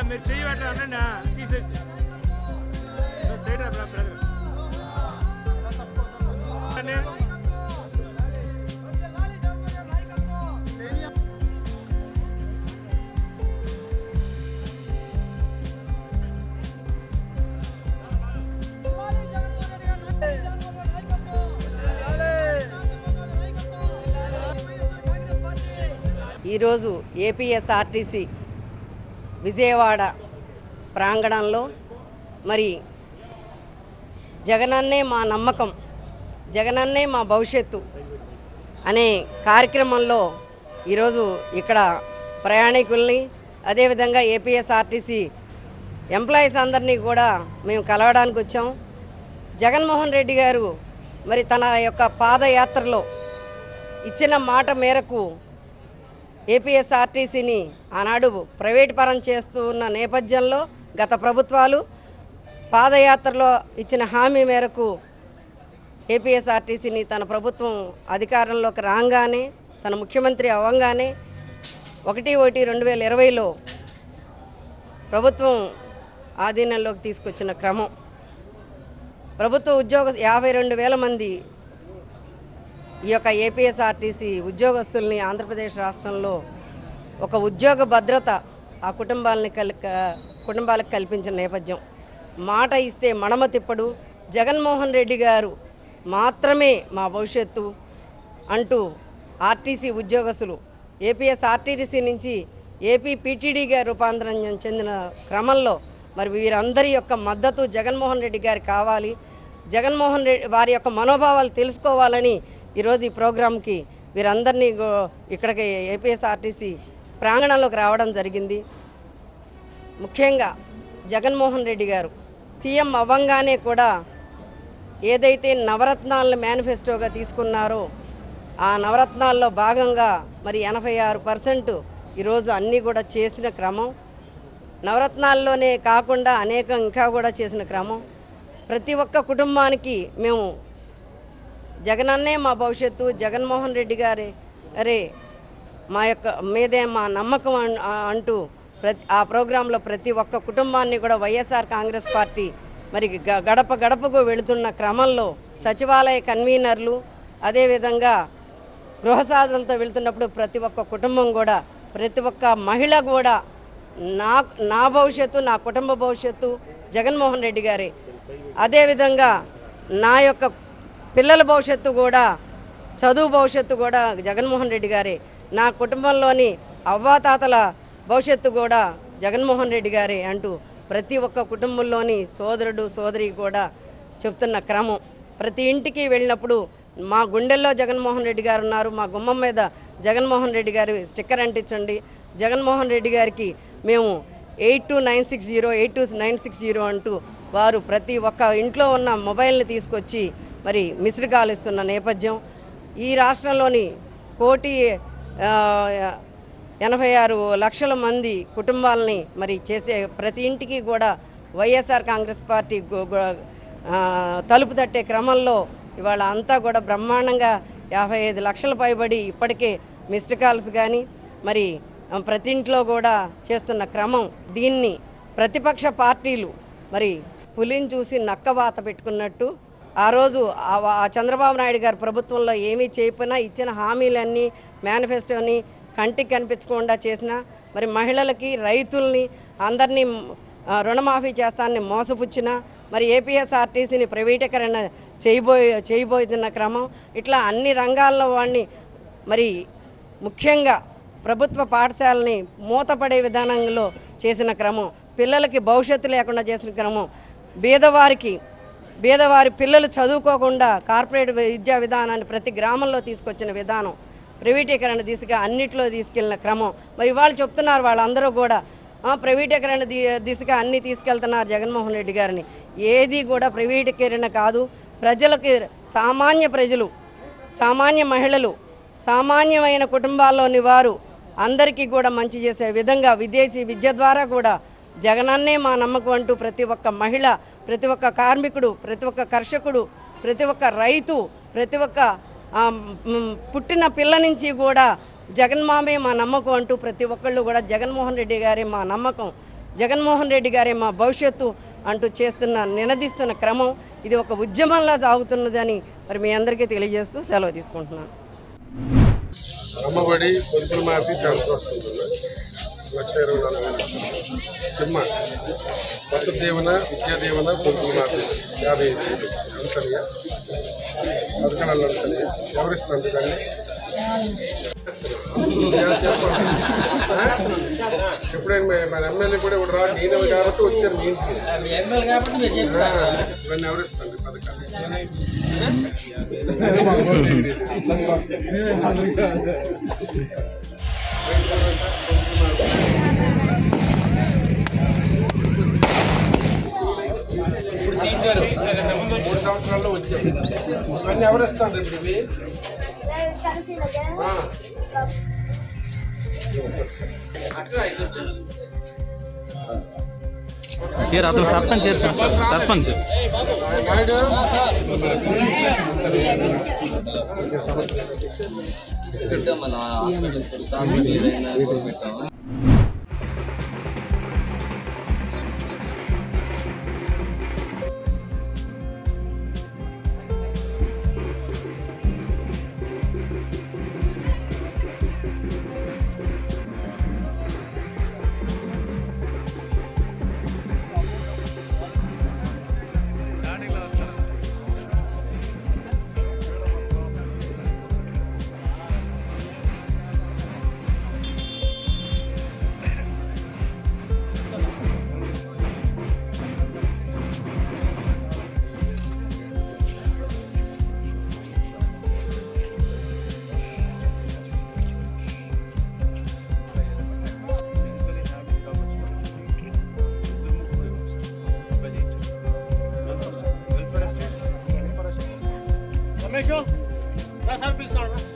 మీరు చెయ్యి పెట్టా అనండి ఆ, తీసేసి సైడ్ రా బ్రదర్ అని. ఈరోజు ఏపీఎస్ఆర్టీసీ విజయవాడ ప్రాంగణంలో మరి జగనన్నే మా నమ్మకం జగనన్నే మా భవిష్యత్తు అనే కార్యక్రమంలో ఈరోజు ఇక్కడ ప్రయాణికుల్ని అదేవిధంగా ఏపీఎస్ఆర్టీసీ ఎంప్లాయీస్ అందరినీ కూడా మేము కలవడానికి వచ్చాం జగన్మోహన్ రెడ్డి గారు మరి తన యొక్క పాదయాత్రలో ఇచ్చిన మాట మేరకు ఏపీఎస్ఆర్టీసీని ఆనాడు ప్రైవేట్ పరం చేస్తూ ఉన్న నేపథ్యంలో గత ప్రభుత్వాలు పాదయాత్రలో ఇచ్చిన హామీ మేరకు ఏపీఎస్ఆర్టీసీని తన ప్రభుత్వం అధికారంలోకి రాగానే తన ముఖ్యమంత్రి అవ్వంగానే ఒకటి ఒకటి రెండు వేల ఇరవైలో ప్రభుత్వం ఆధీనంలోకి తీసుకొచ్చిన క్రమం ప్రభుత్వ ఉద్యోగ యాభై రెండు వేల మంది ఈ యొక్క ఏపీఎస్ఆర్టీసీ ఉద్యోగస్తుల్ని ఆంధ్రప్రదేశ్ రాష్ట్రంలో ఒక ఉద్యోగ భద్రత ఆ కుటుంబాలని కల్ కుటుంబాలకు కల్పించిన నేపథ్యం మాట ఇస్తే మడమ తిప్పడు జగన్మోహన్ రెడ్డి గారు మాత్రమే మా భవిష్యత్తు అంటూ ఆర్టీసీ ఉద్యోగస్తులు ఏపీఎస్ ఆర్టీసీ నుంచి ఏపీ పీటీడీగా రూపాంతరం చెందిన క్రమంలో మరి వీరందరి యొక్క మద్దతు జగన్మోహన్ రెడ్డి గారు కావాలి జగన్మోహన్ రెడ్డి వారి యొక్క మనోభావాలు తెలుసుకోవాలని ఈరోజు ఈ ప్రోగ్రాంకి వీరందరినీ గో- ఇక్కడికి ఏపీఎస్ఆర్టీసీ ప్రాంగణంలోకి రావడం జరిగింది ముఖ్యంగా జగన్మోహన్ రెడ్డి గారు సీఎం అవ్వంగానే కూడా ఏదైతే నవరత్నాలను మేనిఫెస్టోగా తీసుకున్నారో ఆ నవరత్నాల్లో భాగంగా మరి ఎనభై ఆరు పర్సెంట్ ఈరోజు అన్నీ కూడా చేసిన క్రమం నవరత్నాల్లోనే కాకుండా అనేక ఇంకా కూడా చేసిన క్రమం ప్రతి ఒక్క కుటుంబానికి మేము జగనన్నే మా భవిష్యత్తు జగన్మోహన్ రెడ్డి గారే అరే మా యొక్క మీదే మా నమ్మకం అన్- ఆ- అంటూ ప్రతి ఆ ప్రోగ్రాంలో ప్రతి ఒక్క కుటుంబాన్ని కూడా వైఎస్ఆర్ కాంగ్రెస్ పార్టీ మరి గ- గడప గడపకు వెళుతున్న క్రమంలో సచివాలయ కన్వీనర్లు అదేవిధంగా గృహసాధులతో వెళ్తున్నప్పుడు ప్రతి ఒక్క కుటుంబం కూడా ప్రతి ఒక్క మహిళ కూడా నా నా భవిష్యత్తు నా కుటుంబ భవిష్యత్తు జగన్మోహన్ రెడ్డి గారే అదేవిధంగా నా యొక్క పిల్లల భవిష్యత్తు కూడా చదువు భవిష్యత్తు కూడా జగన్మోహన్ రెడ్డి గారే నా కుటుంబంలోని అవ్వాతాతల భవిష్యత్తు కూడా జగన్మోహన్ రెడ్డి గారే అంటూ ప్రతి ఒక్క కుటుంబంలోని సోదరుడు సోదరి కూడా చెప్తున్న క్రమం ప్రతి ఇంటికి వెళ్ళినప్పుడు మా గుండెల్లో జగన్మోహన్ రెడ్డి గారు ఉన్నారు మా గుమ్మం మీద జగన్మోహన్ రెడ్డి గారు స్టిక్కర్ అంటించండి జగన్మోహన్ రెడ్డి గారికి మేము eight two nine six zero eight two nine six zero అంటూ వారు ప్రతి ఒక్క ఇంట్లో ఉన్న మొబైల్ని తీసుకొచ్చి మరి మిస్డ్ కాల్ ఇస్తున్న నేపథ్యం ఈ రాష్ట్రంలోని కోటి ఆ, ఎనభై ఆరు లక్షల మంది కుటుంబాలని మరి చేసే ప్రతి ఇంటికి కూడా వైఎస్ఆర్ కాంగ్రెస్ పార్టీ గు- గు- ఆ, తలుపు తట్టే క్రమంలో ఇవాళ అంతా కూడా బ్రహ్మాండంగా యాభై ఐదు లక్షల పైబడి ఇప్పటికే మిస్డ్ కాల్స్ కానీ మరి ఆ, ప్రతి ఇంట్లో కూడా చేస్తున్న క్రమం దీన్ని ప్రతిపక్ష పార్టీలు మరి పులిని చూసి నక్కవాత పెట్టుకున్నట్టు ఆ రోజు ఆ వా- ఆ చంద్రబాబు నాయుడు గారి ప్రభుత్వంలో ఏమీ చేయకపోయినా ఇచ్చిన హామీలన్నీ మేనిఫెస్టోని కంటికి కనిపించకుండా చేసిన మరి మహిళలకి రైతుల్ని అందరినీ ఆ, రుణమాఫీ చేస్తానని మోసపుచ్చిన మరి ఏపీఎస్ఆర్టీసీని ప్రైవేటీకరణ చేయబోయే చేయబోతున్న క్రమం ఇట్లా అన్ని రంగాల్లో వాడిని మరి ముఖ్యంగా ప్రభుత్వ పాఠశాలని మూతపడే విధానంలో చేసిన క్రమం పిల్లలకి భవిష్యత్తు లేకుండా చేసిన క్రమం బీదవారికి బీదవారి పిల్లలు చదువుకోకుండా కార్పొరేట్ విద్యా విధానాన్ని ప్రతి గ్రామంలో తీసుకొచ్చిన విధానం ప్రైవేటీకరణ దిశగా అన్నిట్లో తీసుకెళ్లిన క్రమం మరి వాళ్ళు చెప్తున్నారు వాళ్ళందరూ కూడా "ఆ, ప్రైవేటీకరణ ది దిశగా అన్నీ తీసుకెళ్తున్నారు జగన్మోహన్ రెడ్డి గారిని ఏది కూడా ప్రైవేటీకరణ కాదు ప్రజలకి సామాన్య ప్రజలు సామాన్య మహిళలు సామాన్యమైన కుటుంబాల్లోని వారు అందరికీ కూడా మంచి చేసే విధంగా విదేశీ విద్య ద్వారా కూడా జగనన్నే మా నమ్మకం అంటూ ప్రతి ఒక్క మహిళ ప్రతి ఒక్క కార్మికుడు ప్రతి ఒక్క కర్షకుడు ప్రతి ఒక్క రైతు ప్రతి ఒక్క ఆ, మ్, పుట్టిన పిల్ల నుంచి కూడా జగన్మామే మా నమ్మకం అంటూ ప్రతి ఒక్కళ్ళు కూడా జగన్మోహన్ రెడ్డి గారే మా నమ్మకం జగన్మోహన్ రెడ్డి గారే మా భవిష్యత్తు అంటూ చేస్తున్న నినదిస్తున్న క్రమం ఇది ఒక ఉద్యమంలా సాగుతున్నదని మరి మీ అందరికీ తెలియజేస్తూ సెలవు తీసుకుంటున్నాను అమ్మఒడి పొదుపుల మాఫీ పెన్షన్ వస్తుంది లక్ష ఇరవై నాలుగు వేలు సినిమా వసతి దీవెన విద్యా దీవెన పొదుపుల మాఫీ యాభై ఐదు వేలు అంతనియా పథకాలు అంతనియా ఎవరిస్తుంది దాన్ని ఎప్పుడైనా మన- మన ఎమ్మెల్యే కూడా ఇప్పుడు రా నేను కాబట్టి వచ్చారు మీ ఇంటికి ఆ, ఇవన్నీ ఎవరిస్తుంది పథకాలు మూడు సంవత్సరాల్లో వచ్చాయి ఇవన్నీ ఎవరిస్తారు ఇప్పుడు ఇవి ఆ. ఇయర్ అతను సర్పంచ్ చేస్తాడు సార్ సర్పంచ్ నాయుడు రమేష్ రా సార్ పిలుస్తాడు రా.